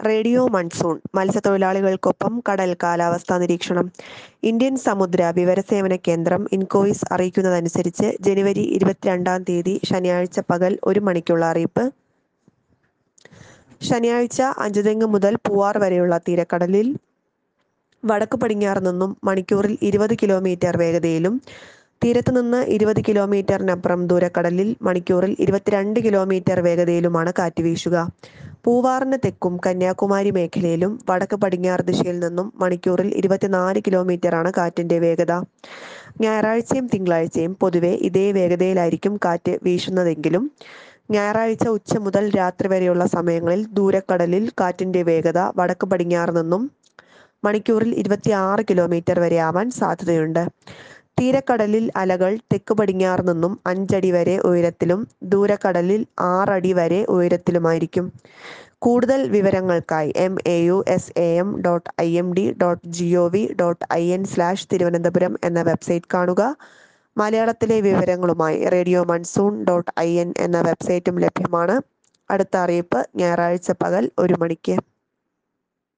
radio monsoon മത്സ്യത്തൊഴിലാളികൾക്കൊപ്പം കടൽ കാലാവസ്ഥാ നിരീക്ഷണം ഇന്ത്യൻ സമുദ്ര വിവരസേവന കേന്ദ്രം ഇൻകോയിസ് അറിയിക്കുന്നതനുസരിച്ച് ജനുവരി ഇരുപത്തിരണ്ടാം തീയതി ശനിയാഴ്ച പകൽ ഒരു മണിക്കുള്ള അറിയിപ്പ് ശനിയാഴ്ച അഞ്ചുതെങ്ങ് മുതൽ പൂവാർ വരെയുള്ള തീരക്കടലിൽ വടക്ക് പടിഞ്ഞാറ് നിന്നും മണിക്കൂറിൽ ഇരുപത് കിലോമീറ്റർ വേഗതയിലും തീരത്ത് നിന്ന് ഇരുപത് കിലോമീറ്ററിനപ്പുറം ദൂരക്കടലിൽ മണിക്കൂറിൽ ഇരുപത്തിരണ്ട് കിലോമീറ്റർ വേഗതയിലുമാണ് കാറ്റ് വീശുക പൂവാറിന് തെക്കും കന്യാകുമാരി മേഖലയിലും വടക്ക് പടിഞ്ഞാറ് ദിശയിൽ നിന്നും മണിക്കൂറിൽ ഇരുപത്തിനാല് കിലോമീറ്ററാണ് കാറ്റിന്റെ വേഗത ഞായറാഴ്ചയും തിങ്കളാഴ്ചയും പൊതുവെ ഇതേ വേഗതയിലായിരിക്കും കാറ്റ് വീശുന്നതെങ്കിലും ഞായറാഴ്ച ഉച്ച മുതൽ രാത്രി വരെയുള്ള സമയങ്ങളിൽ ദൂരക്കടലിൽ കാറ്റിന്റെ വേഗത വടക്ക് പടിഞ്ഞാറ് നിന്നും മണിക്കൂറിൽ ഇരുപത്തിയാറ് കിലോമീറ്റർ വരെ ആവാൻ സാധ്യതയുണ്ട് തീരക്കടലിൽ അലകൾ തെക്ക് പടിഞ്ഞാറ് നിന്നും അഞ്ചടി വരെ ഉയരത്തിലും ദൂരക്കടലിൽ ആറടി വരെ ഉയരത്തിലുമായിരിക്കും കൂടുതൽ വിവരങ്ങൾക്കായി M A U S A M dot I M D dot G O V dot I N slash Thiruvananthapuram എന്ന വെബ്സൈറ്റ് കാണുക മലയാളത്തിലെ വിവരങ്ങളുമായി radio monsoon dot I N എന്ന വെബ്സൈറ്റും ലഭ്യമാണ് അടുത്ത അറിയിപ്പ് ഞായറാഴ്ച പകൽ ഒരു മണിക്ക്